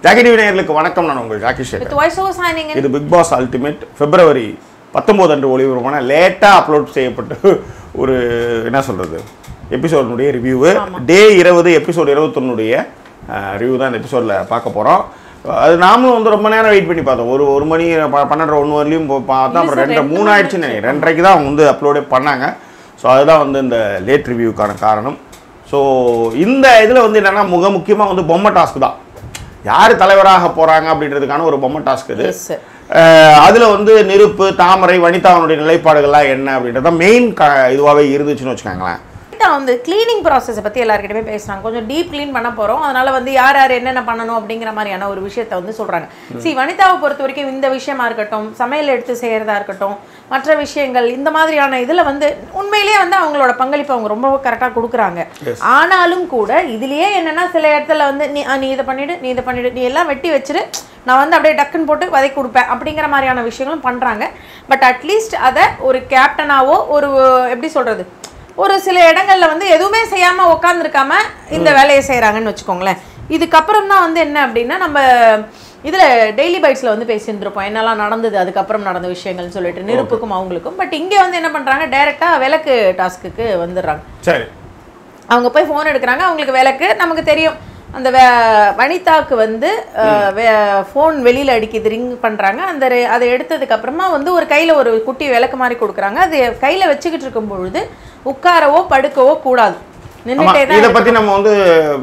Jackie TV நேயர்களுக்கு வணக்கம் நான் உங்கள் Jockey Sekar With voice over signing in. இது பிக் பாஸ் அல்டிமேட் பிப்ரவரி பத்தொம்போது அன்று ஒளிபரப்பான லேட்டாக அப்லோட் செய்யப்பட்ட ஒரு என்ன சொல்கிறது எபிசோடினுடைய ரிவ்யூவு டே இருபது எபிசோடு இருபத்தொன்னுடைய ரிவ்யூ தான் இந்த எபிசோடில் பார்க்க போகிறோம் அது நாமளும் வந்து ரொம்ப நேரம் வெயிட் பண்ணி பார்த்தோம் ஒரு ஒரு மணி ப- பன்னெண்டரை ஒன்று வரலையும் போ- பார்த்தா அப்புறம் இல்ல sir, ரெண்டரை ரெண்டு மூணு மணி ஆயிடுச்சுன்னு நினைக்கிறேன். ரெண்டரைக்கு தான் அவங்க வந்து அப்லோடே பண்ணாங்க ஸோ அதுதான் வந்து இந்த லேட் ரிவ்யூக்கான காரணம் ஸோ இந்த இதில் வந்து என்னென்னா மிக முக்கியமாக வந்து பொம்மை டாஸ்க் தான் யார் தலைவராக போகிறாங்க அப்படின்றதுக்கான ஒரு பொம்மை டாஸ்க் இது Yes, sir. அஹ் அதுல வந்து நெருப்பு தாமரை வனிதாவனுடைய நிலைப்பாடுகள்லாம் என்ன அப்படின்றத மெயின் க இதுவாகவே இருந்துச்சுன்னு வச்சுக்கோங்களேன் வனிதா வந்து க்ளீனிங் ப்ராசஸை பற்றி எல்லாருக்கிட்டயுமே பேசுகிறாங்க கொஞ்சம் டீப் க்ளீன் பண்ண போகிறோம் அதனால வந்து யார் யார் என்னென்ன பண்ணணும் அப்படிங்கிற மாதிரியான ஒரு விஷயத்தை வந்து சொல்கிறாங்க சி வனிதாவை பொறுத்த வரைக்கும் இந்த விஷயமா இருக்கட்டும் சமையல் எடுத்து செய்கிறதா இருக்கட்டும் மற்ற விஷயங்கள் இந்த மாதிரியான இதில் வந்து உண்மையிலேயே வந்து அவங்களோட பங்களிப்பு அவங்க ரொம்ப கரெக்டாக கொடுக்குறாங்க ஆனாலும் கூட இதுலயே என்னன்னா சில இடத்துல வந்து நீ ஆ, நீ இதை பண்ணிடு நீ இதை பண்ணிடு நீ எல்லாம் வெட்டி வச்சிரு நான் வந்து அப்படியே டக்குன்னு போட்டு வதக்கி கொடுப்பேன் அப்படிங்கிற மாதிரியான விஷயங்களும் பண்ணுறாங்க பட் அட்லீஸ்ட் அதை ஒரு கேப்டனாவோ ஒரு எப்படி சொல்கிறது ஒரு சில இடங்கள்ல வந்து எதுவுமே செய்யாம உட்காந்துருக்காம இந்த வேலையை செய்றாங்கன்னு வச்சுக்கோங்களேன் இதுக்கப்புறம் தான் வந்து என்ன அப்படின்னா நம்ம இதுல டெய்லி பைட்ஸ்ல வந்து பேசியிருந்திருப்போம் என்னெல்லாம் நடந்தது அதுக்கப்புறம் நடந்த விஷயங்கள்னு சொல்லிட்டு நெருப்புக்கும் அவங்களுக்கும் பட் இங்கே வந்து என்ன பண்றாங்க டைரக்டா விளக்கு டாஸ்க்குக்கு வந்துடுறாங்க சரி அவங்க போய் ஃபோன் எடுக்கிறாங்க அவங்களுக்கு விளக்கு நமக்கு தெரியும் அந்த வே வனிதாக்கு வந்து ஃபோன் வெளியில் அடிக்குது ரிங் பண்ணுறாங்க அந்த re- அதை எடுத்ததுக்கு அப்புறமா வந்து ஒரு கையில் ஒரு குட்டி விளக்கு மாதிரி கொடுக்குறாங்க அது கையில் வச்சுக்கிட்டு இருக்கும் பொழுது உட்காரவோ படுக்கவோ கூடாது ஆமா நின்றுட்டே இதை தான் பத்தி நம்ம வந்து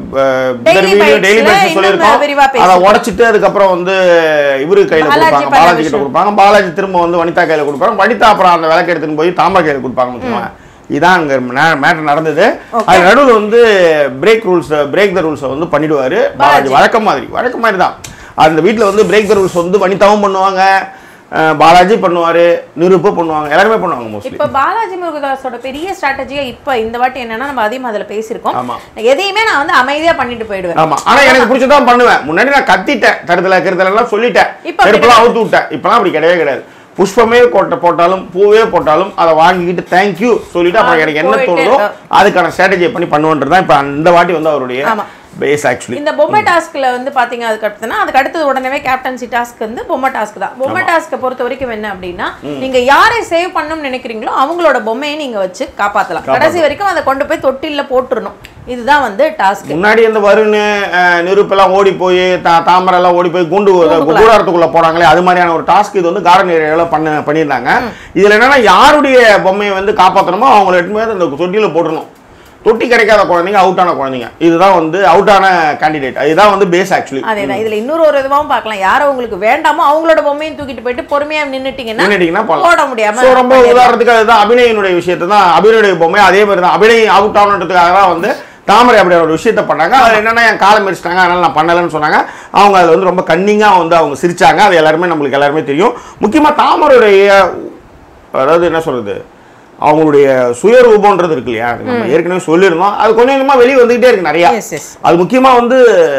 Daily Bitesல டெய்லி பைட்ஸ் இன்னும் சொல்லியிருக்கோம் விரிவா அதை பேசிருக்கோம். உடைச்சிட்டு அதுக்கப்புறம் வந்து இவரு கையில பாலாஜி கொடுப்பாங்க பண்ண பாலாஜி கிட்ட விஷயம். கொடுப்பாங்க பாலாஜி திரும்ப வந்து வனிதா கையில கொடுப்பாங்க வனிதா அப்புறம் அந்த விளக்கு எடுத்துன்னு போய் தாமரை கையில கொடுப்பாங்க வச்சுக்கோங்களேன் இதான் அங்க மேட்டர் நடந்தது அது நடுவில் வந்து பிரேக் ரூல்ஸ் பிரேக் த ரூல்ஸை வந்து பண்ணிடுவாரு பாலாஜி வழக்கம் மாதிரி வழக்கம் மாதிரி தான் அந்த வீட்ல வந்து பிரேக் த ரூல்ஸ் வந்து வனிதாவும் பண்ணுவாங்க அஹ் பாலாஜி பண்ணுவாரு நிருப்பு பண்ணுவாங்க எல்லாருமே பண்ணுவாங்க மோஸ்ட்லி இப்போ பாலாஜி முருகதாஸோட பெரிய ஸ்ட்ராட்டஜியா இப்போ இந்த வாட்டி என்னன்னா நம்ம அதிகமாக அதில் பேசியிருக்கோம் ஆமா. எதையுமே நான் வந்து அமைதியா பண்ணிட்டு போயிடுவேன் ஆமா ஆனா எனக்கு பிடிச்சதான் பண்ணுவேன் முன்னாடி நான் கத்திட்டேன் தருதல கருதல எல்லாம் சொல்லிட்டேன் இப்ப அப்படி செருப்பெல்லாம் அவுத்து விட்டேன் இப்பெல்லாம் அப்படி கிடையவே கிடையாது புஷ்பமே கொட்ட போட்டாலும் பூவே போட்டாலும் அதை வாங்கிக்கிட்டு தேங்க்யூ சொல்லிட்டு அப்புறம் எனக்கு என்ன போயிட்டே தோணுதோ இருக்கோம். அதுக்கான ஸ்ட்ராட்டஜியை பண்ணி பண்ணுவோன்றது தான் இப்போ அந்த வாட்டி வந்து அவருடைய ஆமா. பேஸ் ஆக்சுவலி இந்த பொம்மை டாஸ்க்ல வந்து பாத்தீங்க அதுக்கு அடுத்துனா அதுக்கு அடுத்தது உடனே கேப்டன்சி டாஸ்க் வந்து பொம்மை டாஸ்க் தான் பொம்மை டாஸ்க்கை பொறுத்த வரைக்கும் என்ன அப்படின்னா நீங்க யாரை சேவ் பண்ணணும்னு நினைக்கிறீங்களோ அவங்களோட பொம்மையை நீங்க வச்சு காப்பாத்தலாம் கடைசி வரைக்கும் அதை கொண்டு போய் தொட்டில்ல போட்டுறணும் இதுதான் வந்து டாஸ்க் முன்னாடி இந்த வருண் அஹ், நிருப்பெல்லாம் ஓடி போய் தா தாமரை எல்லாம் ஓடி போய் குண்டு கூண்டுக்குள்ள. கூடாரத்துக்குள்ள போனாங்களே அது மாதிரியான ஒரு டாஸ்க் இது வந்து கார்டன் ஏரியாவில் பண்ண பண்ணியிருந்தாங்க இதுல என்னன்னா யாருடைய பொம்மையை வந்து காப்பாற்றணுமோ அவங்கள எடுத்து போய் அந்த தொட்டியில போட்டுறணும் தொட்டி கிடைக்காத குழந்தைங்க அவுட்டான குழந்தைங்க இதுதான் வந்து அவுட்டான கேண்டிடேட் இதுதான் வந்து பேஸ் ஆக்சுவலி அதேதான் இதுல இன்னொரு ஒரு இதுவாகவும் பார்க்கலாம் யாரை உங்களுக்கு வேண்டாமோ அவங்களோட பொம்மையும் தூக்கிட்டு போயிட்டு பொறுமையா நின்னுட்டீங்கன்னா நின்னுட்டீங்கன்னா போட போடலாம் முடியாம ஸோ ரொம்ப பண்ணிடலாம். உதாரணத்துக்கு அதுதான் அபிநயனுடைய விஷயத்தை தான் அபிநயுடைய பொம்மை அதே மாதிரி தான் அபிநய் அவுட் ஆகணுன்றதுக்காக தான் வந்து தாமரை அப்படி ஒரு விஷயத்த பண்ணாங்க அது என்னன்னா என் காலம் மெரிச்சிட்டாங்க அதனால நான் பண்ணலைன்னு சொன்னாங்க அவங்க அதில் வந்து ரொம்ப கன்னிங்காக வந்து அவங்க சிரிச்சாங்க அது எல்லாருமே நம்மளுக்கு எல்லாருமே தெரியும் முக்கியமாக தாமரையுடைய அதாவது என்ன சொல்றது அவங்களுடைய சுயரூபம்ன்றது இருக்கு இல்லையா அது நம்ம ஏற்கனவே சொல்லியிருந்தோம் அது கொஞ்சம் கொஞ்சமாக வெளியே வந்துகிட்டே இருக்கு நிறையா Yes, yes. அது முக்கியமாக வந்து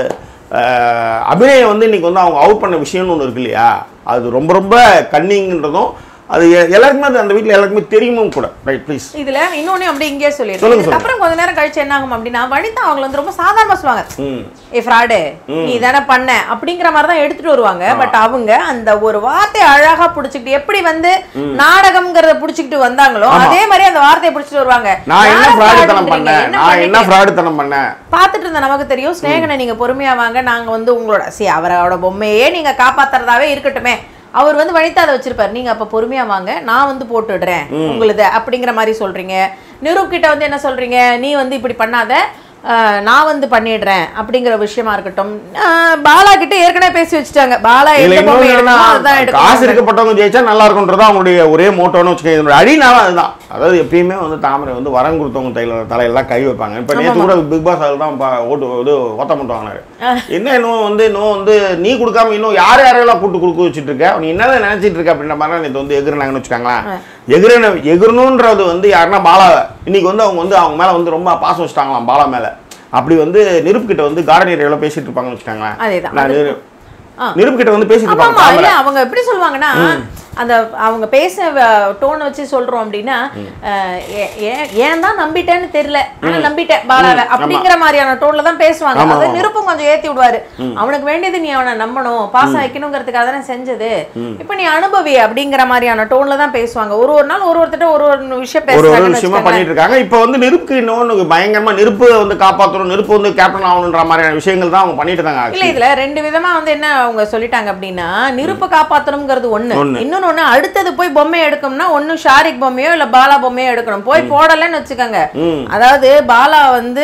அஹ், அபிநயம் வந்து இன்னைக்கு வந்து அவங்க அவுட் பண்ண விஷயம்னு ஒன்று இருக்கு இல்லையா அது ரொம்ப ரொம்ப கன்னிங்ன்றதும் அது எ- எல்லாருக்குமே அது அந்த வீட்டில் எல்லாருக்குமே தெரியுமும் கூட ரைட் ப்ளீஸ் இதுல இன்னொன்னு அப்படி இங்கே சொல்லிடுறேன் சொல்லுங்க, இதுக்கப்புறம் கொஞ்ச நேரம் கழிச்சு என்ன ஆகும் அப்படின்னா வனிதா அவங்களை வந்து ரொம்ப சாதாரணமா சொல்லுவாங்க ம் ஏ ஃப்ராடு நீ தானே பண்ண அப்படிங்கிற மாதிரி தான் எடுத்துட்டு வருவாங்க பட் அவங்க அந்த ஒரு வார்த்தையை அழகா புடிச்சுக்கிட்டு எப்படி வந்து நாடகம்ங்கிறத புடிச்சுக்கிட்டு வந்தாங்களோ அதே மாதிரி அந்த வார்த்தையை புடிச்சிட்டு வருவாங்க நான் என்ன யாரை ஃப்ராடுத்தனம் fraud பண்ணேன் பண்றீங்க? நான் என்ன பண்ணிட்டீங்க? ஃப்ராடுத்தனம் பண்ணேன் பார்த்துட்டு இருந்த நமக்கு தெரியும் ஸ்நேகனை நீங்க பொறுமையா வாங்க நாங்க வந்து உங்களோட சி அவரோட பொம்மையே நீங்க காப்பாத்துறதாவே இருக்கட்டுமே அவர் வந்து வனிதா அதை வச்சிருப்பாரு நீங்க அப்ப பொறுமையா வாங்க நான் வந்து போட்டுடுறேன் உங்களுது அப்படிங்கிற மாதிரி சொல்றீங்க நிரூப் கிட்ட வந்து என்ன சொல்றீங்க நீ வந்து இப்படி பண்ணாத அஹ், நான் வந்து பண்ணிடுறேன் அப்படிங்கிற விஷயமா இருக்கட்டும் அஹ், பாலா கிட்ட ஏற்கனவே பேசி வச்சுட்டாங்க பாலா இதுல எந்த பொம்மை இன்னொன்னு என்னன்னா, எடுக்கணுமோ அதுதான் காசு எடுக்கணும் இருக்கப்பட்டவங்க ஜெயிச்சா நல்லா இருக்கும்ன்றது அவங்களுடைய ஒரே மோட்டோன்னு வச்சுக்கோங்க இதனுடைய அடினாலும் அதுதான் அதாவது எப்பயுமே வந்து தாமரை வந்து வரம் கொடுத்தவங்க தையில தலையெல்லாம் கை வைப்பாங்க இப்போ நேற்று கூட பிக் பாஸ் அதில் தான் பா- ஓட்டு இது ஒத்த மட்டும் வாங்கினாரு என்ன இன்னும் வந்து இன்னும் வந்து நீ கொடுக்காம இன்னும் யார் யாரையெல்லாம் கூட்டு கொடுக்க வச்சுட்டு இருக்க நீ என்னதான் நினைச்சிட்டு இருக்க அப்படின்ற மாதிரி நேற்று வந்து எகுறாங்கன்னு வச்சுக்காங்களேன் எகுறன எகுறணுன்றது வந்து யாருன்னா பாலாவை இன்னைக்கு வந்து அவங்க வந்து அவங்க மேல வந்து ரொம்ப பாசம் வச்சுட்டாங்களாம் பாலா மேல அப்படி வந்து நிருப் கிட்ட வந்து கார்டன் ஏரியாவில் பேசிட்டு இருப்பாங்கன்னு வச்சுக்காங்களேன் அதேதான். நான் அது- நிரு- ஆ. நிருப் கிட்ட வந்து பேசிட்டு ஆமா இருப்பாங்க ஆமா தாமரை. இல்ல அவங்க எப்படி சொல்லுவாங்கன்னா அந்த அவங்க பேச டோன் வச்சு சொல்றோம் அப்படின்னா அஹ், ஏ- ஏ- ஏன் தான் நம்பிட்டேன்னு தெரியல ஆனா நம்பிட்டேன் பாலாவை அப்படிங்கிற மாதிரியான டோன்ல தான் பேசுவாங்க ஆமா, அதை ஆமா. நிருப்பம் கொஞ்சம் ஏத்தி விடுவாரு அவனுக்கு வேண்டியது நீ அவனை நம்பணும் பாசம் வைக்கணுங்கிறதுக்காக தானே செஞ்சது இப்ப நீ அனுபவி அப்படிங்கிற மாதிரியான டோன்ல தான் பேசுவாங்க ஒரு ஒரு நாள் ஒரு ஒருத்தட்ட ஒரு ஒரு விஷயம் ஒரு ஒரு பேசுறாங்கன்னு விஷயமா வச்சுக்கோங்களேன். பண்ணிட்டு இருக்காங்க இப்போ வந்து நெருப்புக்கு இன்னொன்று பயங்கரமா நெருப்பு வந்து காப்பாற்றணும் நெருப்பு வந்து கேப்டன் ஆகணுன்ற மாதிரியான விஷயங்கள் தான் அவங்க பண்ணிட்டு இருக்காங்க இல்ல actually. இதுல ரெண்டு விதமா வந்து என்ன அவங்க சொல்லிட்டாங்க அப்படின்னா நிருப்ப காப்பாத்தணுங்கிறது ஒண்ணு ஒண்ணு. இன்னொன்னு ஒண்ணு அடுத்தது போய் பொம்மை எடுக்கணும்னா ஒண்ணு ஷாரிக் பொம்மையோ இல்ல பாலா பொம்மையோ எடுக்கணும் போய் போடலன்னு வச்சுக்கோங்க ம். அதாவது பாலா வந்து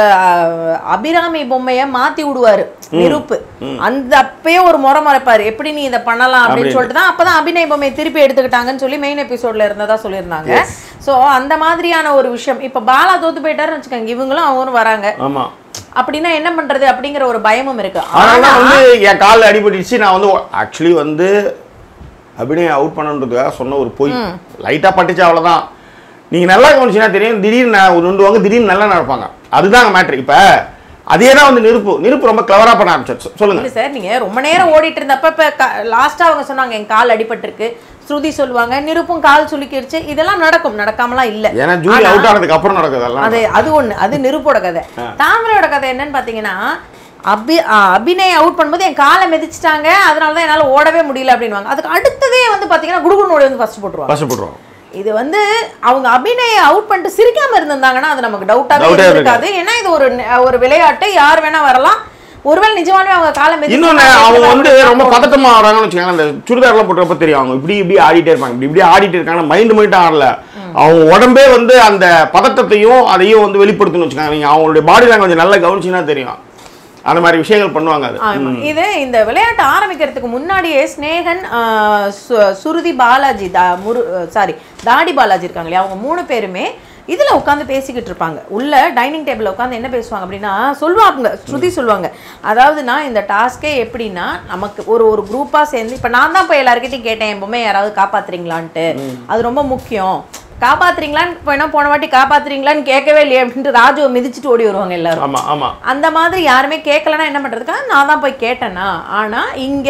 அஹ், அபிராமி பொம்மைய மாத்தி விடுவாரு நிருப்பு அந்த அப்பயே ஒரு முறை மறைப்பாரு எப்படி நீ இதை பண்ணலாம் அப்படின்னு அப்படின்னு. சொல்லிட்டு தான் அப்பதான் அபிநய பொம்மையை திருப்பி எடுத்துக்கிட்டாங்கன்னு சொல்லி மெயின் எபிசோட்ல இருந்ததா சொல்லியிருந்தாங்க சோ அந்த மாதிரியான ஒரு விஷயம் இப்ப பாலா தோத்து போயிட்டாருன்னு வச்சுக்கோங்க இவங்களும் அவங்களும் வராங்க ஆமா அப்படின்னா என்ன பண்றது அப்படிங்கிற ஒரு பயமும் இருக்கு அதனால ஆனா வந்து என் காலில் அடிபட்டுச்சு நான் வந்து ஆக்சுவலி வந்து அபிநயம் அவுட் பண்ணணுன்றதுக்காக சொன்ன ஒரு பொய் லைட்டா பட்டுச்சு அவ்வளவுதான் நீங்க நல்லா கவனிச்சீங்கன்னா தெரியும் திடீர்னு ந- ஒரு ரெண்டு வாங்க திடீர்னு நல்லா நடப்பாங்க அதுதாங்க மேட்ரு இப்ப அதே தான் வந்து நெருப்பு நெருப்பு ரொம்ப கிளவரா பண்ண ஆரம்பிச்சு சொல்லுங்க இல்ல சார் நீங்க ரொம்ப நேரம் ஓடிட்டு இருந்தப்ப இப்ப லாஸ்டா அவங்க சொன்னாங்க என் கால் அடிபட்டிருக்கு ஸ்ருதி சொல்லுவாங்க நிருப்பும் கால் சுளுக்கிடுச்சு இதெல்லாம் நடக்கும் நடக்காமலாம் இல்ல ஏன்னா ஜூலி ஆனா- அவுட் ஆனதுக்கு அப்புறம் நடக்குது அதெல்லாம் அது அது ஒண்ணு அது நிருப்போட கதை தாமரையோட கதை என்னன்னு பாத்தீங்கன்னா அபி ஆ, அபிநய் அவுட் பண்ணும்போது என் காலை மிதிச்சிட்டாங்க அதனால தான் என்னால ஓடவே முடியல அப்படின்வாங்க அதுக்கு அடுத்ததே வந்து பாத்தீங்கன்னா குடுகுடு ஓடி வந்து ஃபர்ஸ்ட் போட்டுருவாங்க கஷ்டப்படுறோம் இது வந்து அவங்க அபிநய அவுட் பண்ணிட்டு சிரிக்காம இருந்திருந்தாங்கன்னா அது நமக்கு டவுட்டாவே Doubt ஆ இருக்காது ஏன்னா இது ஒரு ஒரு விளையாட்டு யார் வேணா வரலாம் ஒருவேளை நிஜமாவே அவங்க காலை மிதிச்சு இன்னொன்னு அவங்க வந்து ரொம்ப பதட்டமா வராங்கன்னு வச்சுக்கோங்க அந்த சுடிதார்லாம் போட்டுறப்ப தெரியும் அவங்க இப்படி இப்படி ஆடிட்டே இருப்பாங்க இப்படி இப்படி ஆடிட்டு இருக்காங்க மைண்ட் மைண்ட் ஆடல அவங்க உடம்பே வந்து அந்த பதட்டத்தையும் அதையும் வந்து வெளிப்படுத்தணும்னு வச்சுக்கோங்க நீங்க அவங்களுடைய பாடி லாங்குவேஜ் நல்லா கவனிச்சீங்கன்னா தெரியும் அந்த மாதிரி விஷயங்கள் பண்ணுவாங்க அது ஆமா. இது இந்த விளையாட்டு ஆரம்பிக்கிறதுக்கு முன்னாடியே ஸ்னேகன் ஆ, சு- சுருதி பாலாஜி தா முரு சாரி தாடி பாலாஜி இருக்காங்க இல்லையா அவங்க மூணு பேருமே இதுல உட்காந்து பேசிக்கிட்டு இருப்பாங்க உள்ள டைனிங் டேபிள்ல உட்காந்து என்ன பேசுவாங்க அப்படின்னா சொல்லுவாங்க ஸ்ருதி சொல்லுவாங்க அதாவதுனா இந்த டாஸ்கே எப்படின்னா நமக்கு ஒரு ஒரு குரூப்பா சேர்ந்து இப்ப நான் தான் போய் எல்லாருக்கிட்டையும் கேட்டேன் என் பொம்மை யாராவது காப்பாத்துறீங்களான்ட்டு அது ரொம்ப முக்கியம் காப்பாத்துறீங்களான்னு போனா போன வாட்டி காப்பாத்துறீங்களான்னு கேட்கவே இல்லையே அப்படின்ட்டு ராஜுவை மிதிச்சிட்டு ஓடி வருவாங்க எல்லாரும் ஆமா ஆமா அந்த மாதிரி யாருமே கேட்கலன்னா என்ன பண்றதுக்காக நான் தான் போய் கேட்டேனா ஆனா இங்க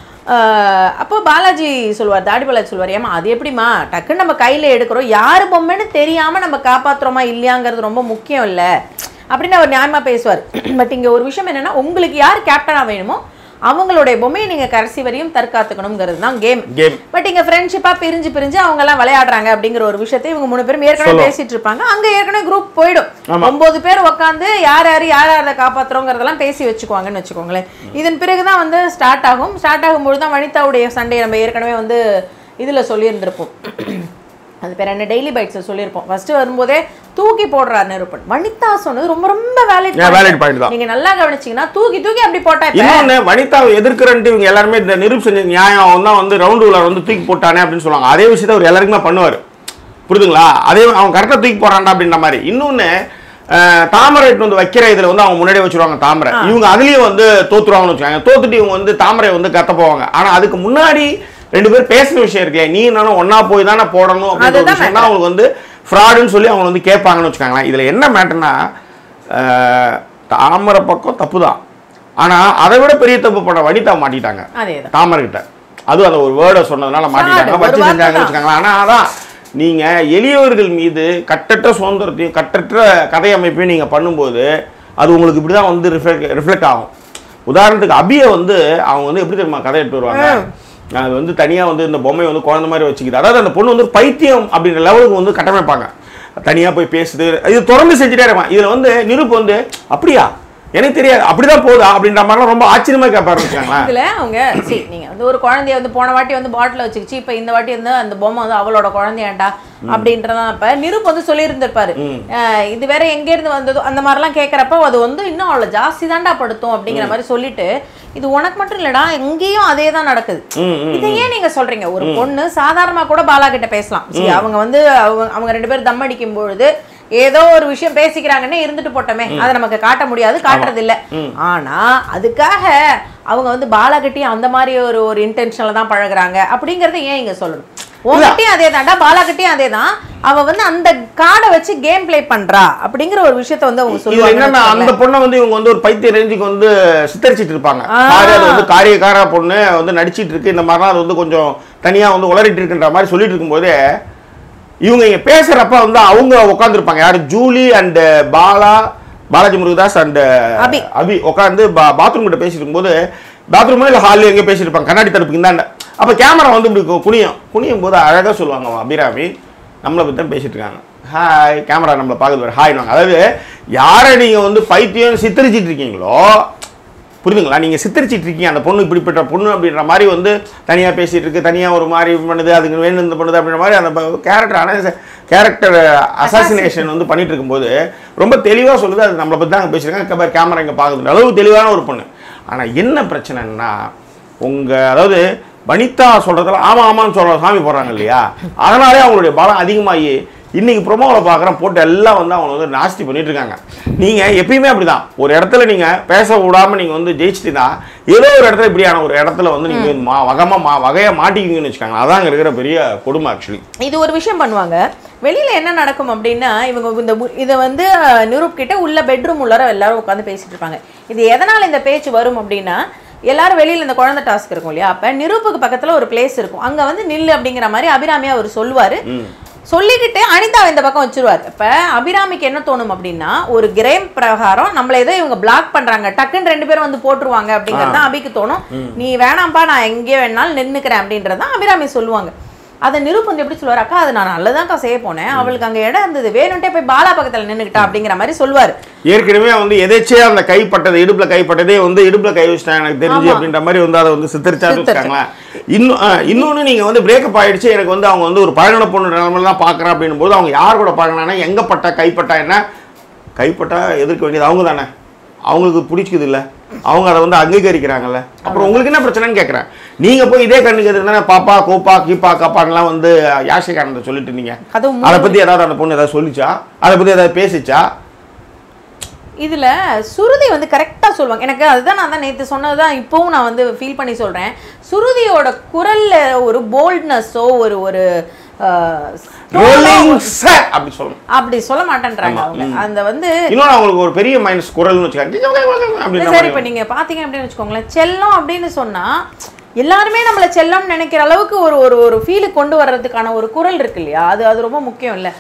ஆஹ், அப்போ பாலாஜி சொல்லுவார் தாடி பாலாஜி சொல்லுவார் ஏமா அது எப்படிம்மா டக்குன்னு நம்ம கையில எடுக்கிறோம் யாரு பொம்மைன்னு தெரியாம நம்ம காப்பாத்துறோமா இல்லையாங்கிறது ரொம்ப முக்கியம் இல்ல அப்படின்னு அவர் நியாயமா பேசுவார் பட் இங்க ஒரு விஷயம் என்னன்னா உங்களுக்கு யார் கேப்டனா வேணுமோ அவங்களுடைய பொம்மையை நீங்க கடைசி வரையும் தற்காத்துக்கணுங்கிறது தான் கேம் கேம் பட் இங்க ஃப்ரெண்ட்ஷிப்பா பிரிஞ்சு பிரிஞ்சு அவங்க எல்லாம் விளையாடுறாங்க அப்படிங்கிற ஒரு விஷயத்தை இவங்க மூணு பேரும் ஏற்கனவே சொல்லுவோம். பேசிட்டு இருப்பாங்க அங்க ஏற்கனவே குரூப் போயிடும் ஆமா. ஒன்பது பேர் உட்காந்து யார் யார் யார் யாரை காப்பாத்துறோங்கிறதெல்லாம் பேசி வச்சுக்குவாங்கன்னு வச்சுக்கோங்களேன் இதன் பிறகுதான் வந்து ஸ்டார்ட் ஆகும் ஸ்டார்ட் ஆகும்போது தான் வனிதாவுடைய சண்டையை நம்ம ஏற்கனவே வந்து இதுல சொல்லியிருந்திருப்போம் அது பேர் என்ன டெய்லி பைட்ஸ் சொல்லியிருப்போம் ஃபர்ஸ்ட் வரும்போதே தூக்கி போடுறாரு நிருப்பன் வனிதா சொன்னது ரொம்ப ரொம்ப வேலிட் Yeah, valid point தான். நீங்க நல்லா கவனிச்சீங்கன்னா தூக்கி தூக்கி அப்படி போட்டா இப்ப இன்னொன்னு வனிதாவை எதிர்க்கிறன்ட்டு இவங்க எல்லாருமே இந்த நிரூப் செஞ்ச நியாயம் அவன் தான் வந்து ரவுண்டு உள்ள வந்து தூக்கி போட்டானே அப்படின்னு சொல்லுவாங்க அதே விஷயத்தை அவர் எல்லாருக்குமே பண்ணுவார் புரியுதுங்களா அதே அவன் கரெக்டாக தூக்கி போறான்டா அப்படின்ற மாதிரி இன்னொன்னு அஹ், தாமரை எடுத்து வந்து வைக்கிற இதுல வந்து அவங்க முன்னாடியே வச்சிருவாங்க தாமரை இவங்க அதுலயும் வந்து தோத்துருவாங்கன்னு வச்சுக்காங்க தோத்துட்டு இவங்க வந்து தாமரை வந்து கத்த போவாங்க ஆனா அதுக்கு முன்னாடி ரெண்டு பேர் பேசின விஷயம் இருக்கு நீ நானும் ஒண்ணா போய் தானே போடணும் அப்படின்ற ஒரு அதுதான் விஷயம் தான் அவங்களுக்கு வந்து ஃப்ராடுன்னு சொல்லி அவங்க வந்து கேட்பாங்கன்னு வச்சுக்காங்களேன் இதுல என்ன மேட்டர்னா தாமரை பக்கம் தப்பு தான் ஆனா அதை விட பெரிய தப்பு பண்ண வனிதா மாட்டிட்டாங்க அதேதான் தாமரை கிட்ட அதுவும் அந்த ஒரு வேர்டை சொன்னதுனால மாட்டிட்டாங்க ஒரு வச்சு வார்த்தை செஞ்சாங்கன்னு தான். வச்சுக்காங்களா ஆனா அதான் நீங்க எளியவர்கள் மீது கட்டற்ற சுதந்திரத்தையும் கட்டற்ற கதை அமைப்பையும் நீங்க பண்ணும்போது அது உங்களுக்கு இப்படிதான் வந்து ரிஃப்ளெக்ட் ரிஃப்ளெக்ட் ஆகும் உதாரணத்துக்கு அபியை வந்து அவங்க வந்து எப்படி தெரியுமா கதை எடுத்து வருவாங்க அது வந்து தனியா வந்து இந்த பொம்மை வந்து குழந்தை மாதிரி வச்சுக்கிது அதாவது அந்த பொண்ணு வந்து பைத்தியம் அப்படின்ற லெவலுக்கு வந்து கட்டமைப்பாங்க தனியா போய் பேசுது இது தொடர்ந்து செஞ்சுட்டே இருப்பான் இதுல வந்து நிருப்பு வந்து அப்படியா எனக்கு தெரியாது அப்படிதான் போதா அப்படின்ற மாதிரிலாம் ரொம்ப ஆச்சரியமா கேட்பாரு வச்சுக்காங்களேன் இதுல அவங்க சரி நீங்க வந்து ஒரு குழந்தைய வந்து போன வாட்டி வந்து பாட்டில் வச்சுக்கிச்சு இப்ப இந்த வாட்டி வந்து அந்த பொம்மை வந்து அவளோட குழந்தையாண்டா அப்படின்றதான் இப்ப நிருப் வந்து சொல்லியிருந்திருப்பாரு அஹ் இது வேற எங்க இருந்து வந்ததோ அந்த மாதிரிலாம் கேட்கறப்ப அது வந்து இன்னும் அவளை ஜாஸ்தி தாண்டா படுத்தும் அப்படிங்கிற மாதிரி சொல்லிட்டு இது உனக்கு மட்டும் இல்லடா எங்கேயும் அதே தான் நடக்குது ம், ம். இதை ஏன் நீங்க சொல்றீங்க ஒரு பொண்ணு சாதாரணமா கூட பாலா கிட்ட பேசலாம் சரி, அவங்க வந்து அவங்க அவங்க ரெண்டு பேரும் தம் அடிக்கும் பொழுது ஏதோ ஒரு விஷயம் பேசிக்கிறாங்கன்னு இருந்துட்டு போட்டோமே அதை நமக்கு காட்ட முடியாது காட்டுறது இல்ல ஆனா அதுக்காக அவங்க வந்து பாலா கிட்டயும் அந்த மாதிரி ஒரு ஒரு இன்டென்ஷன்ல தான் பழகுறாங்க அப்படிங்கறத ஏன் இங்க சொல்லணும் உங்ககிட்டயும் அதே தான்டா பாலாகிட்டயும் அதே தான் அவ வந்து அந்த கார்டை வச்சு கேம் ப்ளே பண்றா அப்படிங்கிற ஒரு விஷயத்த வந்து அவங்க இதுல சொல்லுவாங்க என்னன்னா அந்த பொண்ணை வந்து இவங்க வந்து ஒரு பைத்திய ரேஞ்சுக்கு வந்து சித்தரிச்சிட்டு இருப்பாங்க ஆ. காரி அது வந்து காரியக்கார பொண்ணு வந்து நடிச்சிட்டு இருக்கு இந்த மாதிரிலாம் அது வந்து கொஞ்சம் தனியா வந்து உளறிட்டு இருக்குன்ற மாதிரி சொல்லிட்டு இருக்கும்போதே இவங்க இங்க பேசுறப்ப வந்து அவங்க உட்காந்துருப்பாங்க யாரு Julie and Bala Balaji Murugadoss and Abhi. Abhi உட்காந்து பாத்ரூம் கிட்ட பேசிட்டு இருக்கும்போது பாத்ரூம் இல்ல ஹாலில் எங்கேயோ பேசிட்டு இருப்பாங்க கண்ணாடி தடுப்புக்கு இந்தாண்ட அப்ப கேமரா வந்து இப்படி கு- குனியும் குனியும் போது அழகா சொல்லுவாங்க அவன் அபிராமி நம்மளை பத்தி தான் பேசிட்டு இருக்காங்க ஹாய் கேமரா நம்மளை பார்க்குது ஹாய் அதாவது யாரை நீங்க வந்து பைத்தியம் சித்தரிச்சிட்டு இருக்கீங்களோ புரியுதுங்களா நீங்க சித்தரிச்சிட்டு இருக்கீங்க அந்த பொண்ணு இப்படிப்பட்ட பொண்ணு அப்படின்ற மாதிரி வந்து தனியா பேசிட்டு இருக்கு தனியா ஒரு மாதிரி பண்ணுது அதுக்கு வேணும் இந்த பண்ணுது அப்படின்ற மாதிரி அந்த கேரக்டர் கேரக்டர் அசாசினேஷன் வந்து பண்ணிட்டு இருக்கும்போது ரொம்ப தெளிவா சொல்லுது அது நம்மளை பத்தி தான் பேசியிருக்காங்க கேமரா இங்க பாக்குது அளவு தெளிவான ஒரு பொண்ணு ஆனா என்ன பிரச்சனைன்னா உங்க அதாவது வனிதா சொல்றதுல ஆமா ஆமான்னு சொல்ற சாமி போடுறாங்க இல்லையா அதனாலே அவங்களுடைய பலம் அதிகமாகி இன்னைக்கு ப்ரொமோவில் பார்க்குறேன் போட்டு எல்லாம் வந்து அவங்க வந்து நாஸ்தி பண்ணிட்டு இருக்காங்க நீங்க எப்பயுமே அப்படிதான் ஒரு இடத்துல நீங்க பேச விடாம நீங்க வந்து ஜெயிச்சிட்டீங்கன்னா ஏதோ ஒரு இடத்துல இப்படியான ஒரு இடத்துல வந்து நீங்க மா வகமா மா வகையை மாட்டிக்குவீங்கன்னு வச்சுக்காங்க அதான் அங்க இருக்கிற பெரிய கொடுமை ஆக்சுவலி இது ஒரு விஷயம் பண்ணுவாங்க வெளியில என்ன நடக்கும் அப்படின்னா இவங்க இந்த உ- இதை வந்து அஹ், நிரூப் கிட்ட உள்ள பெட்ரூம் உள்ளார எல்லாரும் உட்காந்து பேசிட்டு இருப்பாங்க இது எதனால இந்த பேச்சு வரும் அப்படின்னா எல்லாரும் வெளியில இந்த குழந்தை டாஸ்க் இருக்கும் இல்லையா அப்ப நிரூப்புக்கு பக்கத்துல ஒரு பிளேஸ் இருக்கும் அங்க வந்து நில்லு அப்படிங்கிற மாதிரி அபிராமியா அவர் சொல்லுவாரு சொல்லிக்கிட்டு அனிதா இந்த பக்கம் வச்சிருவாரு இப்ப அபிராமிக்கு என்ன தோணும் அப்படின்னா ஒரு கிரேம் பிரகாரம் நம்மள ஏதோ இவங்க பிளாக் பண்றாங்க டக்குன்னு ரெண்டு பேரும் வந்து போட்டுருவாங்க அப்படிங்கிறது தான் அபிக்கு தோணும் நீ வேணாம்ப்பா நான் எங்கே வேணாலும் நின்னுக்கிறேன் அப்படின்றது தான் அபிராமி சொல்லுவாங்க அதை நிரூப் வந்து எப்படி சொல்லுவார் அக்கா அது நான் நல்லதான்க்கா செய்ய போனேன் அவளுக்கு அங்க இடம் இருந்தது வேணும்ட்டே போய் பாலா பக்கத்துல நின்னுக்கிட்டா அப்படிங்கிற மாதிரி சொல்லுவாரு ஏற்கனவே வந்து எதேச்சே அந்த கைப்பட்டது இடுப்புல கைப்பட்டதே வந்து இடுப்புல கை வச்சிட்டாங்க எனக்கு தெரிஞ்சு ஆமா. அப்படின்ற மாதிரி வந்து அதை வந்து சித்தரிச்சா சித்தரிச்சு. வச்சுக்காங்களேன் இன்னும் ஆ, இன்னொன்னு நீங்க வந்து பிரேக்கப் ஆயிடுச்சு எனக்கு வந்து அவங்க வந்து ஒரு பழகின பொண்ணு நிலமெல்லாம் பாக்குறேன் அப்படின்னும் போது அவங்க யார் கூட பழகினானா எங்க பட்டா கைப்பட்டா என்ன கைப்பட்டா எதிர்க்க வேண்டியது அவங்க தானே அவங்களுக்கு பிடிக்குது இல்ல அவங்க அதை வந்து அங்கீகரிக்கிறாங்கல்ல அப்புறம் உங்களுக்கு என்ன பிரச்சனைன்னு கேட்குறேன் நீங்க போய் இதே கண்ணுக்கு தானே பாப்பா கோப்பா கீப்பா காப்பான்லாம் வந்து யாஷிகானந்த சொல்லிட்டு இருந்தீங்க அதுவும் அதை பத்தி ஏதாவது அந்த பொண்ணு ஏதாவது சொல்லிச்சா அதை பத்தி ஏதாவது பேசிச்சா இதுல சுருதி வந்து கரெக்டா சொல்லுவாங்க எனக்கு அதுதான் நான் தான் நேத்து சொன்னதுதான் இப்பவும் நான் வந்து ஃபீல் பண்ணி சொல்றேன் சுருதியோட குரல்ல ஒரு போல்ட்னஸோ ஒரு ஒரு அஹ், ரோலிங் சார் அப்படி சொல்லணும் அப்படி சொல்ல மாட்டேன்றாங்க அவங்க அந்த வந்து இன்னொன்று அவங்களுக்கு ஒரு பெரிய மைனஸ் குரல்னு வச்சுக்காங்க அப்படின்ற சரி இப்ப மாதிரி நீங்க பாத்தீங்க அப்படின்னு வச்சுக்கோங்களேன் செல்லம் அப்படின்னு சொன்னா எல்லாருமே நம்மள செல்லம் நினைக்கிற அளவுக்கு ஒரு ஒரு ஒரு ஃபீலுக்கு கொண்டு வர்றதுக்கான ஒரு குரல் இருக்கு இல்லையா அது அது ரொம்ப முக்கியம் இல்ல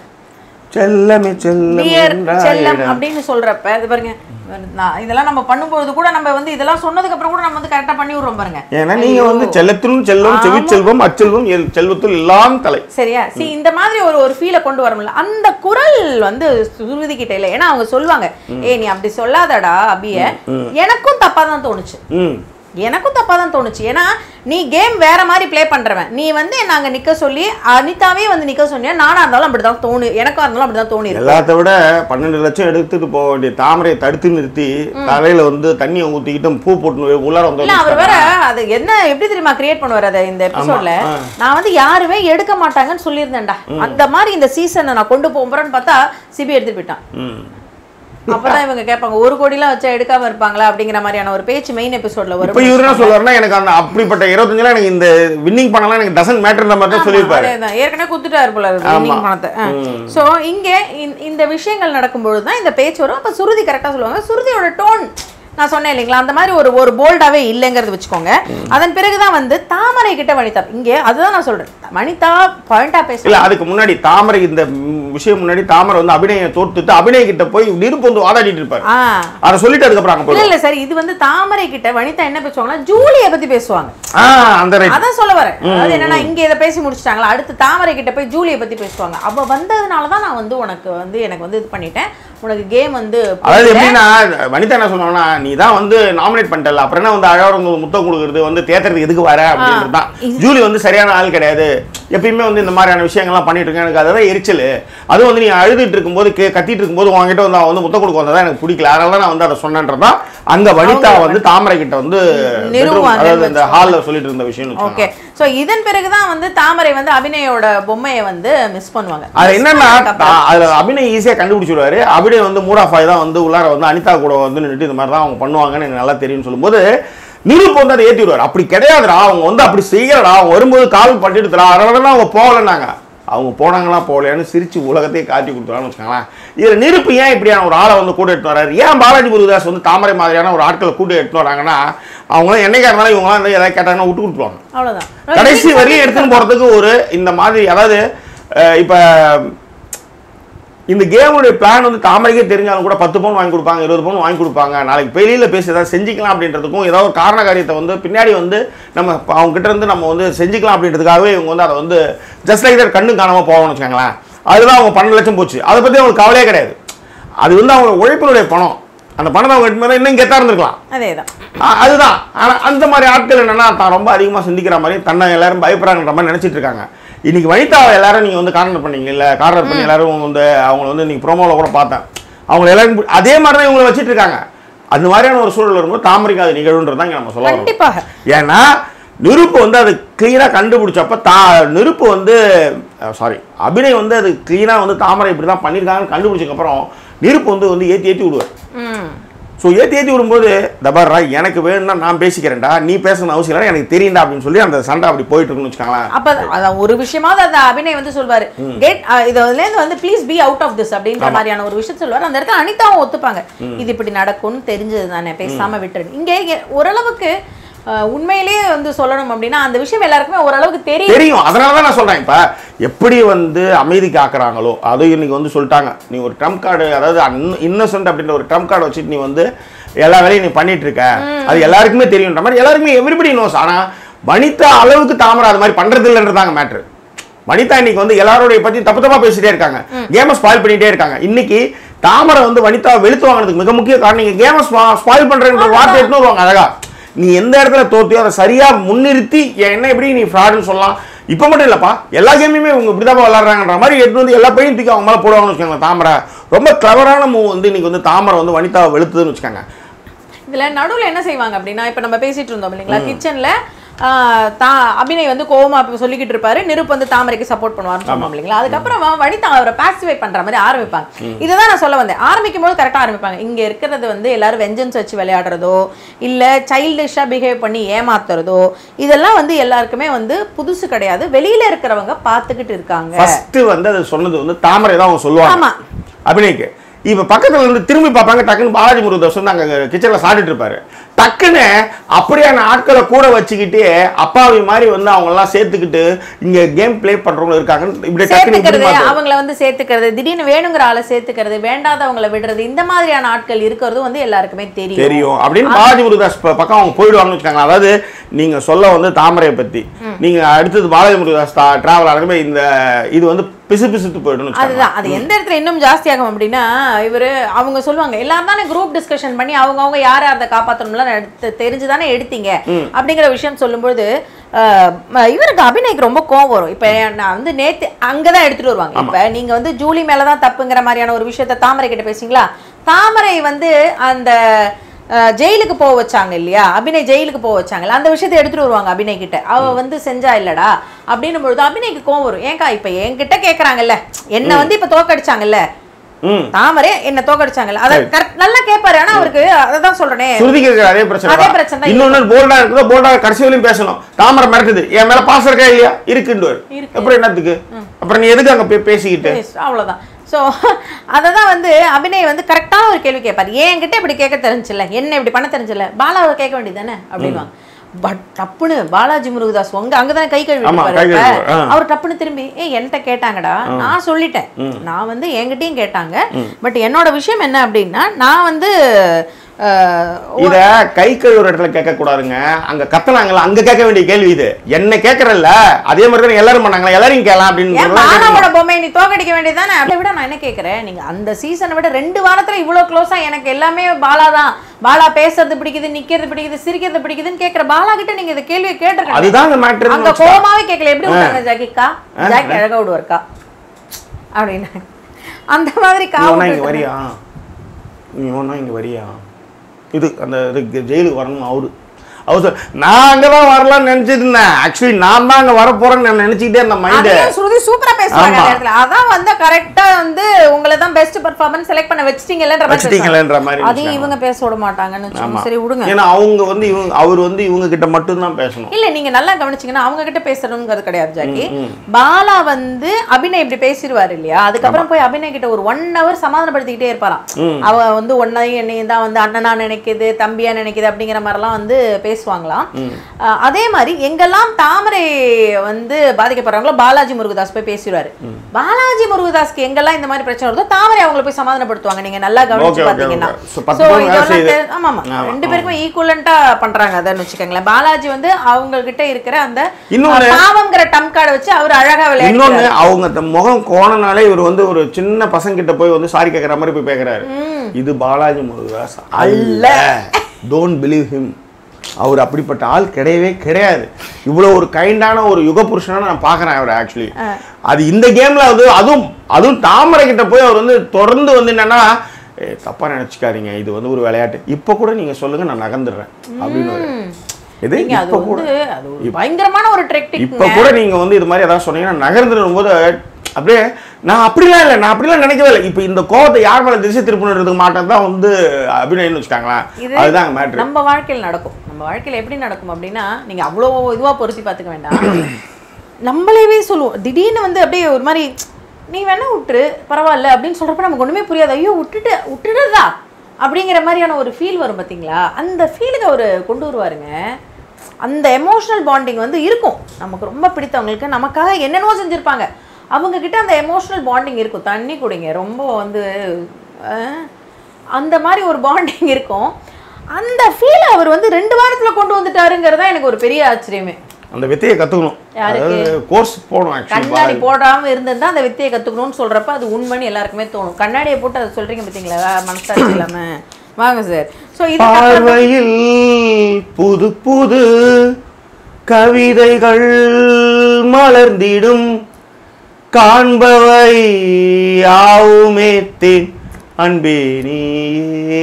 செல்லமே டியர் செல்லம் செல்லம் என்றாயிரம். அப்படின்னு சொல்றப்ப இது பாருங்க நான் இதெல்லாம் நம்ம பண்ணும்பொழுது கூட நம்ம வந்து இதெல்லாம் சொன்னதுக்கு அப்புறம் கூட நம்ம வந்து கரெக்டா பண்ணி விடுறோம் பாருங்க ஏன்னா நீங்க வந்து செல்லத்திலும் செல்வம் ஆமா. செவிச்செல்வம் அச்செல்வம் எல் செல்வத்தில் எல்லாம் தலை சரியா சி இந்த மாதிரி ஒரு ஒரு ஃபீலை கொண்டு வரணும்ல அந்த குரல் வந்து சுருதி கிட்ட இல்லை ஏன்னா அவங்க சொல்லுவாங்க ஏய் நீ அப்படி சொல்லாதடா அபிய எனக்கும் தப்பா தான் தோணுச்சு ம் எனக்கும் தப்பா தான் தோணுச்சு ஏன்னா நீ கேம் வேற மாதிரி ப்ளே பண்றவன் நீ வந்து நாங்க நிக்க சொல்லி அனிதாவே வந்து நிக்க சொன்னியா நானா இருந்தாலும் அப்படிதான் தோணு எனக்கா இருந்தாலும் அப்படிதான் தோணி எல்லாத்த விட பன்னெண்டு லட்சம் எடுத்துட்டு போக வேண்டிய தாமரையை தடுத்து நிறுத்தி தலையில வந்து தண்ணியை ஊத்திக்கிட்டு பூ போட்டு உள்ளார வந்து இல்ல அவர் வேற அது என்ன எப்படி தெரியுமா கிரியேட் பண்ணுவார் அதை இந்த எபிசோட்ல ஆ. நான் வந்து யாருமே எடுக்க மாட்டாங்கன்னு சொல்லியிருந்தேன்டா அந்த மாதிரி இந்த சீசனை நான் கொண்டு போகிறேன்னு பார்த்தா சிபி எடுத்துட்டு போயிட்டான் ம் அப்பதான் இவங்க கேட்பாங்க ஒரு கோடிலாம் வச்சா எடுக்காம இருப்பாங்களா அப்படிங்கிற மாதிரியான ஒரு பேச்சு மெயின் எபிசோட்ல இப்போ வரும் இவர் என்ன சொல்றாருன்னா எனக்கு அந்த அப்படிப்பட்ட இருபத்தஞ்சுல எனக்கு இந்த வின்னிங் பண்ணலாம் எனக்கு டசன் மேட்டர்ன்ற மாதிரி தான் சொல்லியிருப்பாரு அதேதான். ஏற்கனவே குத்துட்டாரு போல இருக்கு ஆமா. winning பணத்தை சோ இங்க இந்த- இந்த விஷயங்கள் நடக்கும்பொழுது தான் இந்த பேச்சு வரும் அப்ப சுருதி கரெக்டா சொல்லுவாங்க சுருதியோட டோன் நான் சொன்னேன் இல்லைங்களா அந்த மாதிரி ஒரு ஒரு போல்டாவே இல்லைங்கிறது வச்சுக்கோங்க அதன் பிறகுதான் வந்து தாமரை கிட்ட வனிதா இங்க அதுதான் நான் சொல்றேன் வனிதா பாயிண்டா பேச இல்ல அதுக்கு முன்னாடி தாமரை இந்த ம், விஷயம் முன்னாடி தாமரை வந்து அபிநய தோத்துட்டு அபிநய கிட்ட போய் நெருப்பு வந்து வாதாடிட்டு இருப்பாரு ஆ அதை சொல்லிட்டு அதுக்கப்புறம் அங்க இல்ல போயிடும் இல்ல சரி இது வந்து தாமரை கிட்ட வனிதா என்ன பேசுவாங்கன்னா ஜூலிய பத்தி பேசுவாங்க ஆ அந்த ரைட் அதான் சொல்ல வரேன் அதாவது என்னன்னா இங்க இதை பேசி முடிச்சிட்டாங்களா அடுத்து தாமரை கிட்ட போய் ஜூலிய பத்தி பேசுவாங்க அவ வந்ததுனால தான் நான் வந்து உனக்கு வந்து எனக்கு வந்து இது பண்ணிட்டேன் உனக்கு கேம் வந்து அதாவது புரியல. எப்படின்னா வனிதா என்ன சொன்னாங்கன்னா நீ தான் வந்து நாமினேட் பண்ணிட்டல அப்புறம் என்ன வந்து அழகாக வந்து முத்தம் கொடுக்குறது வந்து தேத்துறதுக்கு எதுக்கு வர அப்படின்றது தான் ஜூலி வந்து சரியான ஆள் கிடையாது எப்பயுமே வந்து இந்த மாதிரியான விஷயங்கள்லாம் பண்ணிட்டு இருக்கேன் எனக்கு அதுதான் எரிச்சல் அதுவும் வந்து நீ அழுதுட்டு இருக்கும்போது கே கத்திட்டு இருக்கும்போது உங்ககிட்ட வந்து அவன் வந்து முத்தம் கொடுக்க வந்ததா எனக்கு பிடிக்கல அதனால தான் நான் வந்து அதை சொன்னேன்றதான் அங்க வனிதா வந்து தாமரை கிட்ட வந்து bedroom, நிறுவுவாங்கன்னு அதாவது இந்த வச்சுக்கோங்க. ஹால்ல சொல்லிட்டு இருந்த விஷயம் ஓகே சோ இதன் பிறகுதான் வந்து தாமரை வந்து அபிநயோட பொம்மையை வந்து மிஸ் பண்ணுவாங்க அது Miss என்னன்னா பண்ணதுக்கப்புறம் தா- அதுல அபிநய் ஈஸியா கண்டுபிடிச்சிடுவாரு அபிநய் வந்து மூட் ஆஃப் ஆகி தான் வந்து உள்ளார வந்து அனிதா கூட வந்து நின்னுட்டு இந்த மாதிரி தான் அவங்க பண்ணுவாங்கன்னு எனக்கு நல்லா தெரியும்னு சொல்லும்போது நிருப்பு வந்து அதை ஏற்றி விடுவார் அப்படி கிடையாதுடா அவங்க வந்து அப்படி செய்யலடா அவங்க வரும்போது கால் பட்டுடுத்துடா அதனால தான் அவங்க போகலன்னாங்க அவங்க போனாங்களா போகலையான்னு சிரிச்சு உலகத்தையே காட்டி கொடுத்துறான்னு வச்சுக்கோங்களேன் இதில் நிருப்பு ஏன் இப்படியான ஒரு ஆளை வந்து கூட எடுத்து வர்றாரு ஏன் பாலாஜி முருகதாஸ் வந்து தாமரை மாதிரியான ஒரு ஆட்களை கூட எடுத்து வராங்கன்னா அவங்களாம் என்னைக்கா இருந்தாலும் இவங்களாம் வந்து எதாவது கேட்டாங்கன்னா விட்டு கொடுத்துருவாங்க அவ்வளவுதான் கடைசி வரையும் எடுத்துன்னு போறதுக்கு ஒரு இந்த மாதிரி அதாவது அஹ், இப்ப இந்த கேமுடைய பிளான் வந்து தாமரைக்கே தெரிஞ்சாலும் கூட பத்து பவுன் வாங்கி கொடுப்பாங்க இருபது பவுன் வாங்கி கொடுப்பாங்க நாளைக்கு வெளியில பேசி ஏதாவது செஞ்சுக்கலாம் அப்படின்றதுக்கும் ஏதாவது ஒரு காரண காரியத்தை வந்து பின்னாடி வந்து நம்ம ப- அவங்க கிட்ட இருந்து நம்ம வந்து செஞ்சுக்கலாம் அப்படின்றதுக்காகவே இவங்க வந்து அதை வந்து ஜஸ்ட் லைக் தட் கண்ணு காணாம போகணும்னு வச்சுக்கோங்களேன் அதுதான் அவங்க பன்னெண்டு லட்சம் போச்சு அதை பத்தி அவங்களுக்கு கவலையே கிடையாது அது வந்து அவங்க உழைப்பினுடைய பணம் அந்த பணத்தை அவங்க எடுத்து இன்னும் கெத்தா இருந்திருக்கலாம் அதேதான் ஆ, அதுதான் ஆனா அந்த மாதிரி ஆட்கள் என்னன்னா தான் ரொம்ப அதிகமா சிந்திக்கிற மாதிரி தன்னை எல்லாரும் பயப்படுறாங்கன்ற மாதிரி நினைச்சிட்டு இருக்காங்க இன்னைக்கு வனிதாவை எல்லாரும் நீங்க வந்து கார்னர் பண்ணீங்க இல்ல கார்னர் பண்ணி எல்லாரும் வந்து அவங்கள வந்து நீங்க ப்ரோமோல கூட பார்த்தேன் அவங்க எல்லாரும் பு- அதே மாதிரி தான் இவங்களை வச்சிட்டு இருக்காங்க அந்த மாதிரியான ஒரு சூழல் வரும்போது தாமரைக்கு அது நிகழ்வுன்றது தான் இங்க நம்ம சொல்ல வரோம் கண்டிப்பாக ஏன்னா நெருப்பு வந்து அது கிளீனாக கண்டுபிடிச்சப்ப தா நெருப்பு வந்து சாரி அபிநய் வந்து அது கிளீனாக வந்து தாமரை இப்படி தான் பண்ணியிருக்காங்கன்னு கண்டுபிடிச்சதுக்கப்புறம் நெருப்பு வந்து வந்து ஏற்றி ஏற்றி விடுவார் ம் ஸோ ஏற்றி ஏற்றி விடும்போது தபாரா எனக்கு வேணும்னா நான் பேசிக்கிறேன்டா நீ பேசணும் அவசியம் இல்லை எனக்கு தெரியும்டா அப்படின்னு சொல்லி அந்த சண்டை அப்படி போயிட்டு இருக்குன்னு வச்சுக்கோங்களேன் அப்ப அதான் ஒரு விஷயமாவது அந்த அபிநய் வந்து சொல்வாரு கெட் இதுல இருந்து வந்து please be out of this அப்படின்ற மாதிரியான ஒரு விஷயம் சொல்வாரு அந்த இடத்துல அனிதாவும் ஒத்துப்பாங்க இது இப்படி நடக்கும்னு தெரிஞ்சது தானே பேசாம விட்டுரு இங்கே எ- ஓரளவுக்கு அஹ், உண்மையிலேயே வந்து சொல்லணும் அப்படின்னா அந்த விஷயம் எல்லாருக்குமே ஓரளவுக்கு தெரியும் தெரியும் அதனால தான் நான் சொல்கிறேன் இப்போ எப்படி வந்து அமைதி காக்குறாங்களோ அதுவும் இன்னைக்கு வந்து சொல்லிட்டாங்க நீ ஒரு ட்ரம்ப் கார்டு அதாவது இன்னசென்ட் அப்படின்ற ஒரு ட்ரம்ப் கார்டு வச்சுட்டு நீ வந்து எல்லா வேலையும் நீ பண்ணிட்டு இருக்க அது எல்லாருக்குமே தெரியுன்ற மாதிரி எல்லாருக்குமே எவ்ரிபடி நோஸ் ஆனால் வனிதா அளவுக்கு தாமரை அது மாதிரி பண்றது இல்லைன்றதாங்க மேட்ரு வனிதா இன்னைக்கு வந்து எல்லாரோடைய பத்தி தப்பு தப்பா பேசிட்டே இருக்காங்க கேமை ஸ்பாயில் பண்ணிட்டே இருக்காங்க இன்னைக்கு தாமரை வந்து வனிதா வெளுத்து வாங்கினதுக்கு மிக முக்கிய காரணம் நீங்க கேமை ஸ்பாயில் பண்றேன்ற ஒரு வார்த்தை எடுத்துன்னு வருவாங்க அழகா நீ எந்த இடத்துல தோத்தியோ அதை சரியா முன்னிறுத்தி என்ன எப்படி நீ ஃப்ராடுன்னு சொல்லலாம் இப்போ மட்டும் இல்லப்பா எல்லா கேமையுமே இவங்க இப்படிதான் விளாட்றாங்கன்ற மாதிரி எடுத்து வந்து எல்லா பையும் தூக்கி அவங்க மேலே போடுவாங்கன்னு வச்சுக்கோங்க தாமரை ரொம்ப கிளவரான மூவ் வந்து இன்னைக்கு வந்து தாமரை வந்து வனிதாவை வெளுத்துதுன்னு வச்சுக்கோங்க இதுல நடுவுல என்ன செய்வாங்க அப்படின்னா இப்ப நம்ம பேசிட்டு இருந்தோம் இல்லைங்களா கிச்சன்ல தா அபிநய் வந்து கோவமா இப்ப சொல்லிக்கிட்டு இருப்பாரு நிருப் வந்து தாமரைக்கு சப்போர்ட் பண்ணுவாருன்னு சொன்னோம் இல்லைங்களா அதுக்கப்புறம் வனிதா அவரை பாசிஃபை பண்ற மாதிரி ஆரம்பிப்பாங்க இதுதான் நான் சொல்ல வந்தேன் ஆரம்பிக்கும் போது கரெக்டா ஆரம்பிப்பாங்க இங்க இருக்கிறது வந்து எல்லாரும் வெஞ்சன்ஸ் வச்சு விளையாடுறதோ இல்ல சைல்டிஷா பிஹேவ் பண்ணி ஏமாத்துறதோ இதெல்லாம் வந்து எல்லாருக்குமே வந்து புதுசு கிடையாது வெளியில இருக்கிறவங்க பார்த்துக்கிட்டு இருக்காங்க ஃபர்ஸ்ட் வந்து அது சொன்னது வந்து தாமரை தான் அவங்க சொல்லுவாங்க ஆமா. அபிநய்க்கு இப்ப பக்கத்துல இருந்து திரும்பி பார்ப்பாங்க டக்குன்னு பாலாஜி முருகதாஸ் வந்து அங்க கிச்சன்ல சாப்பிட்டுட்டு இருப்பாரு டக்குன்னு அப்படியான ஆட்களை கூட வச்சுக்கிட்டு அப்பாவி மாதிரி வந்து அவங்க எல்லாம் சேர்த்துக்கிட்டு இங்க கேம் ப்ளே பண்றவங்க இருக்காங்க இப்படி டக்குன்னு இப்படி சேர்த்துக்கிறது மாத்துவாரு. அவங்கள வந்து சேர்த்துக்கிறது திடீர்னு வேணுங்கிற ஆளை சேர்த்துக்கிறது வேண்டாதவங்கள விடுறது இந்த மாதிரியான ஆட்கள் இருக்கிறது வந்து எல்லாருக்குமே தெரியும் தெரியும் அப்படின்னு பாலாஜி முருகதாஸ் ப- பக்கம் அவங்க போயிடுவாங்கன்னு வச்சுக்காங்க அதாவது நீங்க சொல்ல வந்து தாமரையை பத்தி நீங்க அடுத்தது பாலாஜி முருகதாஸ் டிராவல் ஆனதுமே இந்த இது வந்து பிசு பிசுத்து போயிடும் அதுதான் அது எந்த இடத்துல இன்னும் ஜாஸ்தியாகும் அப்படின்னா இவரு அவங்க சொல்லுவாங்க எல்லாரும் தானே குரூப் டிஸ்கஷன் பண்ணி அவங்க அவங்க யார் யாரை காப்பாற்றணும்லாம் எடுத்து தெரிஞ்சு தானே எடுத்தீங்க அப்படிங்கிற விஷயம் சொல்லும்போது அஹ், ம- இவருக்கு அபிநய்க்கு ரொம்ப கோவம் வரும் இப்ப நான் வந்து நேத்து அங்கதான் எடுத்துட்டு வருவாங்க இப்ப நீங்க வந்து ஜூலி மேலதான் தப்புங்கிற மாதிரியான ஒரு விஷயத்த தாமரை கிட்ட பேசுங்களா தாமரை வந்து அந்த அஹ், ஜெயிலுக்கு போக வச்சாங்க இல்லையா அபிநய் ஜெயிலுக்கு போக வச்சாங்கல்ல அந்த விஷயத்தை எடுத்துட்டு வருவாங்க அபிநய் கிட்ட அவ வந்து செஞ்சா இல்லடா அப்படின்னும் பொழுது அபிநய்க்கு கோவம் வரும் ஏங்கா இப்ப என்கிட்ட கேக்குறாங்கல்ல என்ன வந்து இப்ப தோக்கடிச்சாங்கல்ல ம் தாமரை என்ன தோக்கடிச்சாங்கல்ல அத correct- நல்லா கேட்பாரு ஆனா அவருக்கு அததான் சொல்றேனே சுருதிக்கு இருக்கிற அதே பிரச்சனை அதே தான். பிரச்சனை தான் இன்னொன்னு போல்டா இருக்குதோ போல்டா கடைசி வரையும் பேசணும் தாமரை மிரட்டுது என் மேல பாசம் இருக்கா இல்லையா இருக்குன்னு இருக்கு. அப்புறம் என்னத்துக்கு அப்புறம் நீ எதுக்கு அங்க போய் பேசிக்கிட்டு Yes, அவ்வளவுதான் ஸோ அதை தான் வந்து அபிநய் வந்து கரெக்டான ஒரு கேள்வி கேட்பாரு ஏன் என்கிட்ட இப்படி கேட்க தெரிஞ்சில்ல என்ன இப்படி பண்ண தெரிஞ்சில்ல பாலாவை கேட்க வேண்டியது தானே அப்படின்வாங்க பட் டப்புன்னு பாலாஜி முருகதாஸ் உங்க அங்கதானே கை கழுவி ஆமா, இருப்பாரு கை இப்ப. கழுவி, ஆ. அவர் டப்புன்னு திரும்பி ஏ என்கிட்ட கேட்டாங்கடா நான் சொல்லிட்டேன் நான் வந்து என்கிட்டயும் கேட்டாங்க பட் என்னோட விஷயம் என்ன அப்படின்னா நான் வந்து அஹ், இத கை கழுவுற இடத்துல கேட்க கூடாதுங்க அங்க கத்துனாங்கல்ல அங்க கேட்க வேண்டிய கேள்வி இது என்ன கேட்கறல்ல அதே மாதிரி தான் எல்லாரும் பண்ணாங்களா எல்லாரையும் கேட்கலாம் ஏன் அப்படின்னு பாலாவோட பொம்மை நீ தோக்கடிக்க வேண்டியதானே அதை விட நான் என்ன கேட்கறேன் நீங்க அந்த சீசனை விட ரெண்டு வாரத்துல இவ்வளவு க்ளோஸா எனக்கு எல்லாமே பாலா தான் பாலா பேசுறது பிடிக்குது நிக்கிறது பிடிக்குது சிரிக்கிறது பிடிக்குதுன்னு கேக்குற பாலா கிட்ட நீங்க இந்த கேள்வியை கேட்டிருக்கீங்க அதுதான் அந்த மேட்ரு அங்க கோமாவே கேட்கல எப்படி விட்டாங்க ஜாக்கிக்கா ஜாக்கி அழகா விடுவார்க்கா அப்படின்னு அந்த மாதிரி நீ ஒன்றா இங்கே காவல் வரியா நீ ஒன்றா இங்கே வரியா இது அந்த இதுக்கு ஜெயிலுக்கு வரணும் அவரு அவர் சொல் நான் அங்கே தான் வரலாம்னு நினச்சிட்டு இருந்தேன் ஆக்சுவலி நான் தான் அங்கே வர போகிறேன்னு நான் நினச்சிக்கிட்டே இருந்தேன் மைண்டு அதையும் ஸ்ருதி சூப்பரா பேசுறாங்க ஆமா. அந்த இடத்துல அதான் வந்து கரெக்டா வந்து உங்களை தான் பெஸ்ட் பெர்ஃபார்மன்ஸ் செலக்ட் பண்ண வச்சிட்டீங்கலன்ற மாதிரி பேசுவாங்க. வச்சிட்டீங்களேன்ற மாதிரி அதையும் இவங்க பேச விட மாட்டாங்கன்னு வச்சுக்கோங்க. சரி விடுங்க ஏன்னா அவங்க வந்து இவங்க அவர் வந்து இவங்க கிட்ட மட்டும்தான் பேசணும் இல்ல நீங்க நல்லா கவனிச்சீங்கன்னா அவங்க கிட்ட பேசணுங்கிறது கிடையாது ஜாக்கி பாலா வந்து அபிநய் இப்படி பேசிடுவாரு இல்லையா அதுக்கப்புறம் போய் அபிநய் கிட்ட ஒரு ஒன் ஹவர் சமாதானப்படுத்திக்கிட்டே இருப்பாராம் அவ வந்து ஒன்னையும் என்னையும் தான் வந்து அண்ணனா நினைக்குது தம்பியா நினைக்குது அப்படிங்கிற மாதிரிலாம் வந்து பேசுவாங்களாம் அஹ் அதே மாதிரி எங்கெல்லாம் தாமரை வந்து பாதிக்கப்படுறாங்களோ பாலாஜி முருகதாஸ் போய் பேசிடுவாரு பாலாஜி முருகதாஸ்க்கு எங்கெல்லாம் இந்த மாதிரி பிரச்சனை வருதோ தாமரை அவங்கள போய் சமாதானப்படுத்துவாங்க நீங்க நல்லா Okay, கவனிச்சு okay, பாத்தீங்கன்னா okay. So, பத்து So, பேர் வேலை இதெல்லாம் செய்யுது. தெ- ஆமா ஆமா ஆமா, ரெண்டு பேருக்கும் ஈக்குவலண்டா பண்றாங்க அதான் வச்சுக்கோங்களேன் பாலாஜி வந்து அவங்க கிட்ட இருக்கிற அந்த இன்னொன்னு- அஹ், பாவம்ங்கிற டம் கார்டை வச்சு அவர் அழகா விளையாடுறாரு இன்னொன்னு அவங்க த- முகம் கோணனாலே இவர் வந்து ஒரு சின்ன பசங்க கிட்ட போய் வந்து சாரி கேட்கற மாதிரி போய் கேட்கறாரு இது பாலாஜி முருகதாஸ் அல்ல டோன்ட் பிலீவ் ஹிம் அவர் அப்படிப்பட்ட ஆள் கிடையவே கிடையாது இவ்வளோ ஒரு கைண்டான ஒரு யுக புருஷனா நான் பார்க்குறேன் அவர் ஆக்சுவலி அது இந்த கேம்ல வந்து அதுவும் அதுவும் தாமரை கிட்ட போய் அவர் வந்து தொடர்ந்து வந்து என்னன்னா "ஏ, தப்பா நினைச்சுக்காதீங்க இது வந்து ஒரு விளையாட்டு இப்போ கூட நீங்க சொல்லுங்க நான் நகர்ந்துடுறேன் அப்படின்னு ஒரு- இது நீங்க அது இப்போ கூட வந்து அது ஒரு பயங்கரமான ஒரு டெக்டிக் இப்ப கூட நீங்க வந்து இது மாதிரி ஏதாவது சொன்னீங்கன்னா நகர்ந்துடும் போது அப்படியே நான் அப்படிலாம் இல்லை நான் அப்படிலாம் நினைக்கவே இல்லை இப்போ இந்த கோவத்தை யார் மேல திசை திருப்பினதுக்கு மாட்டேன் தான் வந்து அபிநயன்னு வச்சுக்காங்களேன் இது அதுதான் மேட்ரு நம்ம வாழ்க்கையில் நடக்கும் நம்ம வாழ்க்கையில் எப்படி நடக்கும் அப்படின்னா நீங்க அவ்வளோ இதுவா பொருத்தி பார்த்துக்க வேண்டாம் நம்மளேவே சொல்லுவோம் திடீர்னு வந்து அப்படியே ஒரு மாதிரி நீ வேணா விட்டுரு பரவாயில்ல அப்படின்னு சொல்றப்ப நமக்கு ஒண்ணுமே புரியாது ஐயோ விட்டுட்டு விட்டுடுறதா அப்படிங்கிற மாதிரியான ஒரு ஃபீல் வரும் பாத்தீங்களா அந்த ஃபீலுக்கு அவர் கொண்டு வருவாருங்க அந்த எமோஷனல் பாண்டிங் வந்து இருக்கும் நமக்கு ரொம்ப பிடித்தவங்களுக்கு நமக்காக என்னென்னவோ செஞ்சுருப்பாங்க அவங்க கிட்ட அந்த எமோஷனல் பாண்டிங் இருக்கும் தண்ணி குடிங்க ரொம்ப வந்து அஹ், அந்த மாதிரி ஒரு பாண்டிங் இருக்கும் அந்த ஃபீல் அவர் வந்து ரெண்டு வாரத்துல கொண்டு வந்துட்டாருங்கிறது தான் எனக்கு ஒரு பெரிய ஆச்சரியமே அந்த வித்தையை கத்துக்கணும் யாருக்கு? அதாவது கோர்ஸ் போகணும் கண்ணாடி ஆக்சுவலி போடாம இருந்திருந்தா அந்த வித்தையை கத்துக்கணும்னு சொல்றப்ப அது உண்மைன்னு எல்லாருக்குமே தோணும் கண்ணாடியை போட்டு அதை சொல்றீங்க பார்த்தீங்களா மனசாட்சி இல்லாம வாங்க சார் ஸோ இது பார்வையில் புது புது கவிதைகள் மலர்ந்திடும் காண்பவை யாவுமே தேன் அன்பே நீயே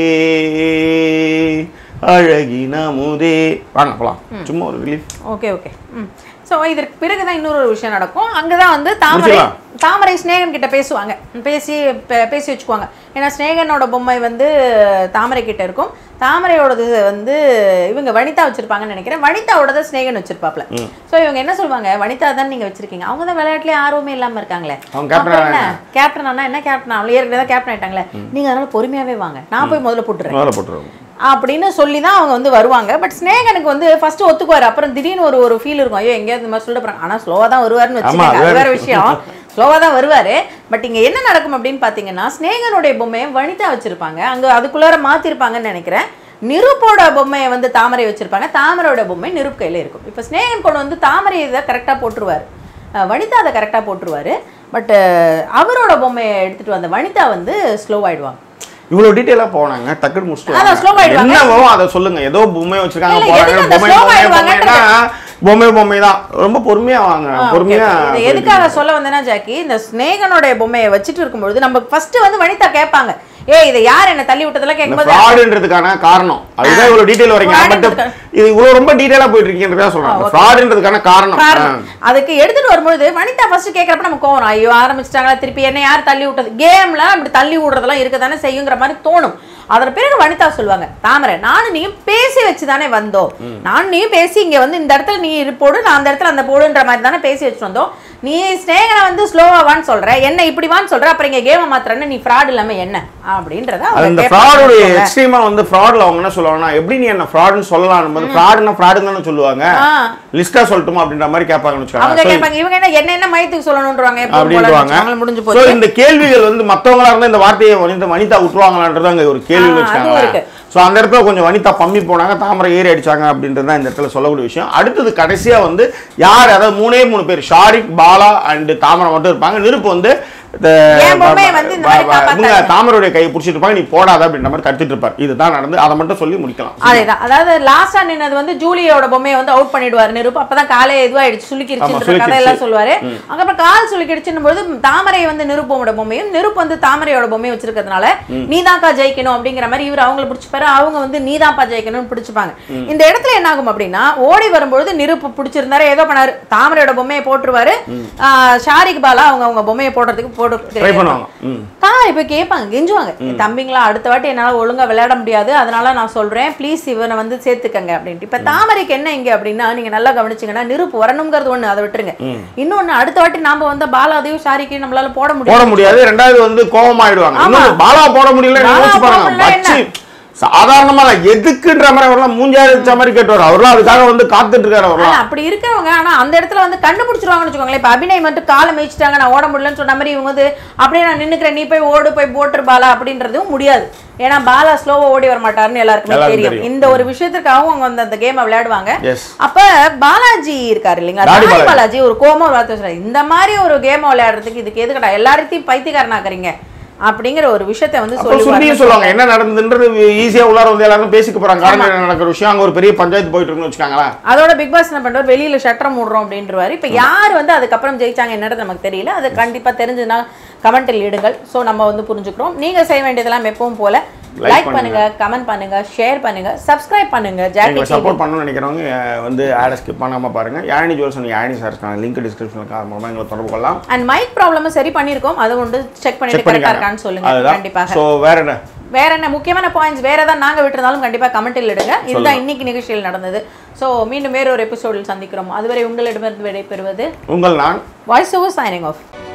அழகினமுதே வாங்க போலாம் சும்மா ஒரு relief okay okay hmm so இதற்கு பிறகு தான் இன்னொரு ஒரு விஷயம் நடக்கும் அங்கே தான் வந்து தாமரை முடிச்சிடலாம். தாமரை ஸ்நேகன் கிட்ட பேசுவாங்க பேசி பே- பேசி வச்சுக்குவாங்க ஏன்னா ஸ்நேகனோட பொம்மை வந்து தாமரை கிட்ட இருக்கும் தாமரையோடது வந்து இவங்க வனிதா வச்சிருப்பாங்கன்னு நினைக்கிறேன் வனிதாவோடது ஸ்நேகன் வச்சிருப்பாப்ல ஸோ இவங்க என்ன சொல்லுவாங்க வனிதா தான் நீங்க வச்சிருக்கீங்க அவங்க தான் விளையாட்டுலயே ஆர்வமே இல்லாம இருக்காங்களே அவங்க captain அப்புறம் என்ன கேப்டன் ஆனா என்ன கேப்டன் அவள் ஏற்கனவே தான் கேப்டன் ஆயிட்டாங்களே நீங்க அதனால பொறுமையாவே வாங்க நான் போய் முதல்ல போட்டுறேன் மேலே போட்டுருவோம் அப்படின்னு சொல்லி தான் அவங்க வந்து வருவாங்க பட் ஸ்னேகனுக்கு வந்து ஃபர்ஸ்ட் ஒத்துக்குவாரு அப்புறம் திடீர்னு ஒரு ஒரு ஃபீல் இருக்கும் ஐயோ எங்கேயாவது இந்த மாதிரி சொல்லிட்டு போறாங்க ஆனால் ஸ்லோவாக தான் வருவாருன்னு வச்சுக்கோங்க அது வேற விஷயம் ஸ்லோவாக தான் வருவாரு பட் இங்க என்ன நடக்கும் அப்படின்னு பார்த்தீங்கன்னா ஸ்னேகனுடைய பொம்மையை வனிதா வச்சிருப்பாங்க அங்க அதுக்குள்ளார மாத்திருப்பாங்கன்னு நினைக்கிறேன் நிருப்போட பொம்மையை வந்து தாமரை வச்சிருப்பாங்க தாமரையோட பொம்மை நிருப் கையில இருக்கும் இப்போ ஸ்னேகன் கொண்டு வந்து தாமரை இதை கரெக்டாக போட்டுருவாரு அஹ் வனிதா அதை கரெக்டாக போட்டுருவாரு பட் அவரோட பொம்மையை எடுத்துட்டு வந்த வனிதா வந்து ஸ்லோ ஆயிடுவாங்க இவ்வளவு டீட்டெயிலா போனாங்க டக்குனு முடிச்சுட்டு அதான் slow வாங்க. ஆயிடுவாங்க. என்னவோ அதை சொல்லுங்க ஏதோ பொம்மை வச்சிருக்காங்க இல்ல, போறாங்க எதுக்கு அந்த பொம்மை slow பொம்மை ஆயிடுவாங்கன்றது? பொம்மைனா பொம்மை பொம்மை தான் ரொம்ப பொறுமையா வாங்க ஆ, okay, பொறுமையா okay. இது எதுக்காக சொல்ல வந்தேன்னா ஜாக்கி இந்த ஸ்னேகனுடைய பொம்மையை வச்சுட்டு இருக்கும்பொழுது நம்ம ஃபர்ஸ்ட் வந்து வனிதா கேட்பாங்க ஏய் இதை யார் என்ன தள்ளி விட்டதெல்லாம் இந்த கேட்கும்போது ஃப்ராடுன்றதுக்கான காரணம் அதுதான் இவ்வளவு டீடைல் வரீங்க fraud பட் ன்றதுக்கான- இது இவ்வளவு ரொம்ப டீடைலா போயிட்டு இருக்கீங்கன்றதா சொல்றேன் ஃப்ராடுன்றதுக்கான காரணம் காரணம் அதுக்கு எடுத்துட்டு வரும்பொழுது வனிதா ஃபர்ஸ்ட் கேட்கறப்ப நம்ம கோவம் வரும். ஐயோ ஆரம்பிச்சிட்டாங்களா திருப்பி என்ன யார் தள்ளி விட்டது கேம்ல அப்படி தள்ளி விடுறதெல்லாம் இருக்க தானே செய்யுங்கிற மாதிரி தோணும் அதன் பிறகு வனிதா சொல்லுவாங்க தாமரை நானும் நீயும் பேசி வச்சு தானே வந்தோம் நானும் நீயும் பேசி இங்க வந்து இந்த இடத்துல நீ இது போடு நான் அந்த இடத்துல அந்த போடுன்ற மாதிரி தானே பேசி வச்சு வந்தோம் நீ ஸ்னேகனை வந்து ஸ்லோவாவான்னு சொல்ற என்ன இப்படி வான்னு சொல்ற அப்புறம் இங்க கேம மாத்திரன்னு நீ ஃப்ராட் இல்லாம என்ன அப்படின்றத அவங்க அது இந்த கேட்பாங்க. ஃப்ராடுடைய எக்ஸ்ட்ரீமா வந்து ஃப்ராட்ல அவங்க என்ன சொல்லுவாங்கன்னா எப்படி நீ என்ன ஃப்ராடுன்னு சொல்லலாம் போது ஃப்ராடுனா ஃப்ராடுன்னு தானே சொல்லுவாங்க ஆ. லிஸ்டா சொல்லட்டுமா அப்படின்ற மாதிரி கேட்பாங்கன்னு அவங்க வச்சுக்கோங்க So, கேட்பாங்க இவங்க என்ன என்ன என்ன மயத்துக்கு சொல்லணும்ன்றாங்க எப்பவும் போல அப்படின்றாங்க வச்சுக்கோங்களேன், முடிஞ்சு ஸோ போச்சு இந்த கேள்விகள் வந்து மத்தவங்களா இருந்தா இந்த வார்த்தையை வனிதா வனிதா விட்டுருவாங்களான்றது அங்க ஒரு கேள்வி ஆ, வச்சுக்காங்க அதுவும் இருக்கு. ஸோ அந்த இடத்துல கொஞ்சம் வனிதா பம்மி போனாங்க தாமரை ஏறி அடிச்சாங்க அப்படின்றது தான் இந்த இடத்துல சொல்லக்கூடிய விஷயம் அடுத்தது கடைசியா வந்து யார் அதாவது மூணே மூணு பேர் ஷாரிக் பாலா அண்ட் தாமரை மட்டும் இருப்பாங்க நெருப்பு வந்து இந்த என் பொம்மையை வந்து இந்த மாதிரி ப- ப- இவங்க காப்பாத்தாங்க. தாமரையுடைய கையை பிடிச்சிட்டு இருப்பாங்க நீ போடாத அப்படின்ற மாதிரி தடுத்துட்டு இருப்பார் இதுதான் நடந்து அதை மட்டும் சொல்லி முடிக்கலாம் அதேதான் அதாவது லாஸ்டா நின்னது வந்து ஜூலியோட பொம்மையை வந்து அவுட் பண்ணிடுவாரு நிருப்பு அப்பதான் காலே இதுவாயிடுச்சு ஆமா, சுளுக்கிடுச்சுன்ற சுளுக்கிடுச்சு. கதையெல்லாம் சொல்லுவாரு அப்புறம் கால் சுளுக்கிடுச்சுன்னும் போது தாமரை வந்து நிருப்போட பொம்மையும் நிருப்பு வந்து தாமரையோட பொம்மையும் வச்சிருக்கிறதுனால நீதான்க்கா ஜெயிக்கணும் அப்படிங்கிற மாதிரி இவர் அவங்கள பிடிச்சிப்பாரு அவங்க வந்து நீதான்ப்பா ஜெயிக்கணும்னு பிடிச்சுப்பாங்க இந்த இடத்துல என்ன ஆகும் அப்படின்னா ஓடி வரும்பொழுது நிருப்பு பிடிச்சிருந்தாரு ஏதோ பண்ணாரு தாமரையோட பொம்மையை போட்டுருவாரு ஆஹ் ஷாரிக் பாலா அவங்க அவங்க பொம்மையை போடுறதுக்கு ட்ரை போட்டு பண்ணுவாங்க ம் தாமரை தாமரை போய் கேட்பாங்க கெஞ்சுவாங்க தம்பிங்களா அடுத்த வாட்டி என்னால ஒழுங்கா விளையாட முடியாது அதனால நான் சொல்றேன் ப்ளீஸ் இவனை வந்து சேர்த்துக்கங்க அப்படின்ட்டு இப்ப தாமரைக்கு என்ன இங்க அப்படின்னா நீங்க நல்லா கவனிச்சீங்கன்னா நெருப்பு வரணுங்கிறது ஒண்ணு அதை விட்டுருங்க இன்னொன்னு அடுத்த வாட்டி நாம வந்து பாலாதையும் ஷாரிக்கையும் நம்மளால போட போட முடியும் முடியாது ரெண்டாவது வந்து கோவமாயிடுவாங்க ஆமா. இன்னொன்னு பாலா போட முடியல பாலா யோசிச்சு போட பாருங்க முடியல வச்சு சாதாரணமா இல்ல, எதுக்குன்ற மாதிரி அவர்லாம் மூஞ்சாரி வச்ச மாதிரி கேட்டுவார் அவர்லாம் அதுக்காக வந்து காத்துட்டு இருக்காரு அவர்லாம் ஆனா அப்படி இருக்கிறவங்க ஆனா அந்த இடத்துல வந்து கண்டுபிடிச்சிருவாங்கன்னு வச்சுக்கோங்களேன் இப்ப அபிநய் மட்டும் காலை மேய்ச்சிட்டாங்க நான் ஓட முடியலன்னு சொன்ன மாதிரி இவங்க வந்து அப்படியே நான் நின்னுக்கிறேன் நீ போய் ஓடு போய் போட்டுரு பாலா அப்படின்றதும் முடியாது ஏன்னா பாலா ஸ்லோவா ஓடி வர மாட்டாருன்னு எல்லாருக்குமே எல்லாருக்கும் தெரியும் தெரியும். இந்த ஒரு விஷயத்துக்காகவும் அவங்க வந்து அந்த கேமை விளையாடுவாங்க எஸ் அப்ப பாலாஜி இருக்காரு இல்லைங்களா தாடி தாடி பாலாஜி. பாலாஜி ஒரு கோம ஒரு வார்த்தை சொல்றாரு இந்த மாதிரி ஒரு கேம் விளையாடுறதுக்கு இதுக்கு எதுக்கடா எல்லாரையும் பைத்தியக்காரனாக்குறீங்க அப்படிங்கிற ஒரு விஷயத்தை வந்து அப்புறம் சொல்லி சுண்டியும் சொல்லுவாங்க என்ன நடந்ததுன்றது ஈஸியா உள்ளார வந்து எல்லாரும் பேசிக்க போறாங்க காரணம் நடக்கிற விஷயம் அங்க ஒரு பெரிய பஞ்சாயத்து போயிட்டு இருக்குன்னு வச்சுக்காங்களேன் அதோட பிக் பாஸ் என்ன பண்றாரு வெளியில ஷட்டர் மூடுறோம் அப்படின்றவாரு இப்ப யார் வந்து அதுக்கப்புறம் ஜெயிச்சாங்க என்னது நமக்கு தெரியல அது கண்டிப்பா தெரிஞ்சுதுன்னா கமெண்டில் இடுங்கள் சோ நம்ம வந்து புரிஞ்சுக்கிறோம் நீங்க செய்ய வேண்டியதெல்லாம் எப்பவும் போல Like லைக் பண்ணுங்க. பண்ணுங்க கமெண்ட் பண்ணுங்க ஷேர் பண்ணுங்க சப்ஸ்கிரைப் பண்ணுங்க ஜாக்கி எங்களை சப்போர்ட் பண்ணணும்னு நினைக்கிறவங்க அஹ், வந்து ஆடை ஸ்கிப் பண்ணாம பாருங்க யாழினி ஜுவல்ஸ் யாழினி சார்ஸ்க்கான லிங்க் டிஸ்கிரிப்ஷனுக்கு மூலமா எங்களை தொடர்பு கொள்ளலாம் அண்ட் மைக் ப்ராப்ளமும் சரி பண்ணிருக்கோம் அது ஒன்று செக் பண்ணிட்டு செக் கரெக்டா பண்ணிக்காங்க இருக்கான்னு சொல்லுங்க அதுதான் கண்டிப்பாக ஸோ வேற என்ன வேற என்ன முக்கியமான பாயிண்ட்ஸ் வேற ஏதாவது நாங்க விட்டுருந்தாலும் கண்டிப்பா கமெண்டில் இடுங்க இதுதான் இன்னைக்கு நிகழ்ச்சியில் நடந்தது சோ மீண்டும் வேற ஒரு எபிசோடில் சந்திக்கிறோம் அதுவரை உங்களிடமிருந்து விடைபெறுவது உங்கள் நான் வாய்ஸ் ஓவர் சைனிங் ஆஃப்